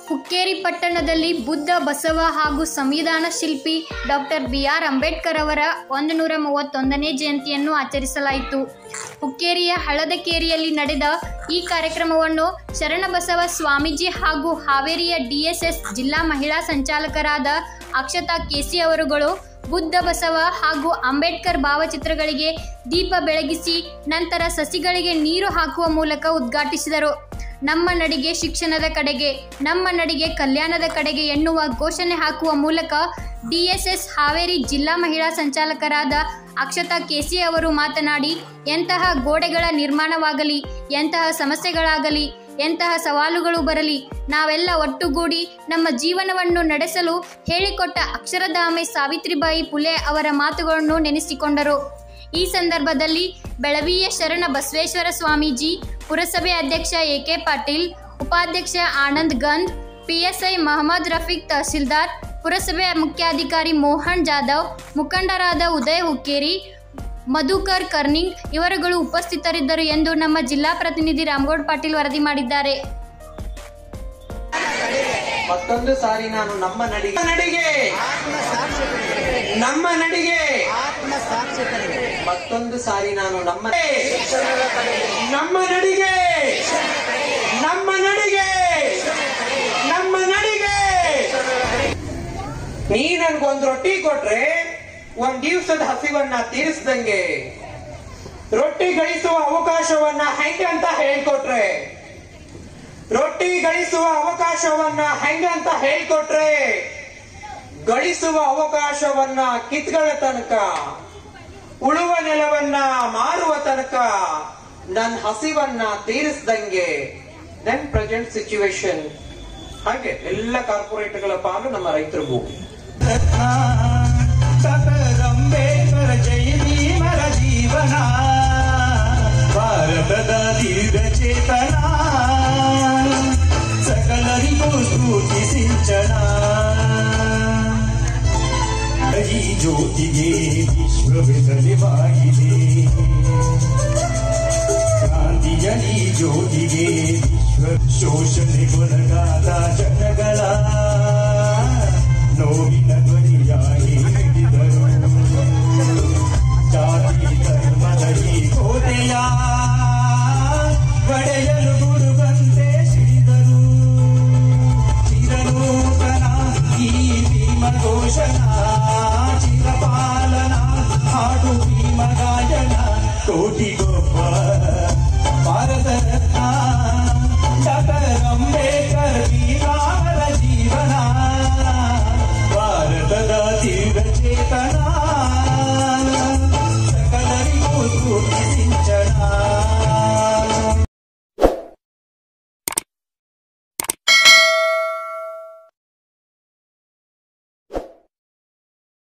ಹುಕ್ಕೇರಿ ಪಟ್ಟಣದಲ್ಲಿ ಬುದ್ಧ ಬಸವ ಹಾಗೂ ಸಂವಿಧಾನ ಶಿಲ್ಪಿ ಡಾಕ್ಟರ್ ಬಿ ಆರ್ ಅಂಬೇಡ್ಕರ್ ಅವರ ಒಂದು ನೂರ ಮೂವತ್ತೊಂದನೇ ಜಯಂತಿಯನ್ನು ಆಚರಿಸಲಾಯಿತು ಹುಕ್ಕೇರಿಯ ಹಳದಕೇರಿಯಲ್ಲಿ ನಡೆದ ಈ ಕಾರ್ಯಕ್ರಮವನ್ನು ಶರಣಬಸವ ಸ್ವಾಮೀಜಿ ಹಾಗೂ ಹಾವೇರಿಯ ಡಿಎಸ್ಎಸ್ ಜಿಲ್ಲಾ ಮಹಿಳಾ ಸಂಚಾಲಕರಾದ ಅಕ್ಷತಾ ಕೆಸಿ ಅವರುಗಳು ಬುದ್ಧ ಬಸವ ಹಾಗೂ ಅಂಬೇಡ್ಕರ್ ಭಾವಚಿತ್ರಗಳಿಗೆ ದೀಪ ಬೆಳಗಿಸಿ ನಂತರ ಸಸಿಗಳಿಗೆ ನೀರು ಹಾಕುವ ಮೂಲಕ ಉದ್ಘಾಟಿಸಿದರು ನಮ್ಮ ನಡಿಗೆ ಶಿಕ್ಷಣದ ಕಡೆಗೆ ನಮ್ಮ ನಡಿಗೆ ಕಲ್ಯಾಣದ ಕಡೆಗೆ ಎನ್ನುವ ಘೋಷಣೆ ಹಾಕುವ ಮೂಲಕ ಡಿಎಸ್ಎಸ್ ಹಾವೇರಿ ಜಿಲ್ಲಾ ಮಹಿಳಾ ಸಂಚಾಲಕರಾದ ಅಕ್ಷತಾ ಕೆಸಿ ಅವರು ಮಾತನಾಡಿ ಎಂತಹ ಗೋಡೆಗಳ ನಿರ್ಮಾಣವಾಗಲಿ ಎಂತಹ ಸಮಸ್ಯೆಗಳಾಗಲಿ ಎಂತಹ ಸವಾಲುಗಳು ಬರಲಿ ನಾವೆಲ್ಲ ಒಟ್ಟುಗೂಡಿ ನಮ್ಮ ಜೀವನವನ್ನು ನಡೆಸಲು ಹೇಳಿಕೊಟ್ಟ ಅಕ್ಷರಧಾಮೆ ಸಾವಿತ್ರಿಬಾಯಿ ಪುಲೆ ಅವರ ಮಾತುಗಳನ್ನು ನೆನೆಸಿಕೊಂಡರು ಈ ಸಂದರ್ಭದಲ್ಲಿ ಬೆಳವಿಯ ಶರಣ ಬಸವೇಶ್ವರ ಸ್ವಾಮೀಜಿ ಪುರಸಭೆ ಅಧ್ಯಕ್ಷ ಎ ಕೆ ಪಾಟೀಲ್ ಉಪಾಧ್ಯಕ್ಷ ಆನಂದ್ ಗಂಧ್ ಪಿಎಸ್ಐ ಮಹಮ್ಮದ್ ರಫೀಕ್ ತಹಸೀಲ್ದಾರ್ ಪುರಸಭೆ ಮುಖ್ಯಾಧಿಕಾರಿ ಮೋಹನ್ ಜಾಧವ್ ಮುಖಂಡರಾದ ಉದಯ್ ಹುಕ್ಕೇರಿ ಮಧುಕರ್ ಕರ್ನಿಂಗ್ ಇವರುಗಳು ಉಪಸ್ಥಿತರಿದ್ದರು ಎಂದು ನಮ್ಮ ಜಿಲ್ಲಾ ಪ್ರತಿನಿಧಿ ರಾಮಗೌಡ್ ಪಾಟೀಲ್ ವರದಿ ಮಾಡಿದ್ದಾರೆ ಮತ್ತೊಂದು ಸಾರಿ ನಾನು ನಮ್ಮ ನಡಿಗೆ ನಡಿಗೆ ನಮ್ಮ ನಡಿಗೆ ಮತ್ತೊಂದು ಸಾರಿ ನಾನು ನಮ್ಮ ನಮ್ಮ ನಡಿಗೆ ನಮ್ಮ ನಡಿಗೆ ನಮ್ಮ ನಡಿಗೆ ನೀ ನನ್ಗೊಂದ್ ರೊಟ್ಟಿ ಕೊಟ್ರೆ ಒಂದ್ ದಿವ್ಸದ ಹಸಿವನ್ನ ತೀರಿಸ್ದಂಗೆ ರೊಟ್ಟಿ ಗಳಿಸುವ ಅವಕಾಶವನ್ನ ಹೆಂಗೆ ಅಂತ ಹೇಳ್ಕೊಟ್ರೆ ರೊಟ್ಟಿ ಗಳಿಸುವ ಅವಕಾಶವನ್ನ ಹೆಂಗಂತ ಹೇಳ್ಕೊಟ್ರೆ ಗಳಿಸುವ ಅವಕಾಶವನ್ನ ಕಿತ್ಗಳ ತನಕ ಉಳುವ ನೆಲವನ್ನ ಮಾರುವ ತನಕ ನನ್ನ ಹಸಿವನ್ನ ತೀರಿಸ್ದಂಗೆ ದೆನ್ ಪ್ರೆಸೆಂಟ್ ಸಿಚುವೇಶನ್ ಹಾಗೆ ಎಲ್ಲ ಕಾರ್ಪೊರೇಟ್ಗಳ ಪಾಲು ನಮ್ಮ ರೈತರ ಭೂಮಿ ಸತರಂಬೇಶ್ವರ ಜಯತಿ ಮರ ಜೀವನ ಭಾರತದ ದೀರ್ಘ ಚೇತನ ಸಕಲರಿಗೂ ಸ್ಫೂರ್ತಿ ಸಿಂಚನ ಈ ಜ್ಯೋತಿಗೆ ವಿಶ್ವವೆಸಲಿವಾಗಿದೆ ಕ್ರಾಂತಿಯಲಿ ಜ್ಯೋತಿಗೆ ವಿಶ್ವ ಶೋಷಣೆಗೊಳಗಾದ ಜನಗಳ ನೋವಿನ ಧ್ವನಿಯಾಗಿ ಹಿಡಿದರು ಜಾತಿ ಧರ್ಮದ ಈ ಕೋಟೆಯ ಪಡೆಯಲು ಗುರುವಂತೆ ಸಿಡಿದರು ಚಿರನೂತನ ಈ ಭೀಮ ಘೋಷಣ ಚಿರಪಾಲನ ಹಾಡು ಭೀಮ ಗಾಯನ ಕೋಟಿ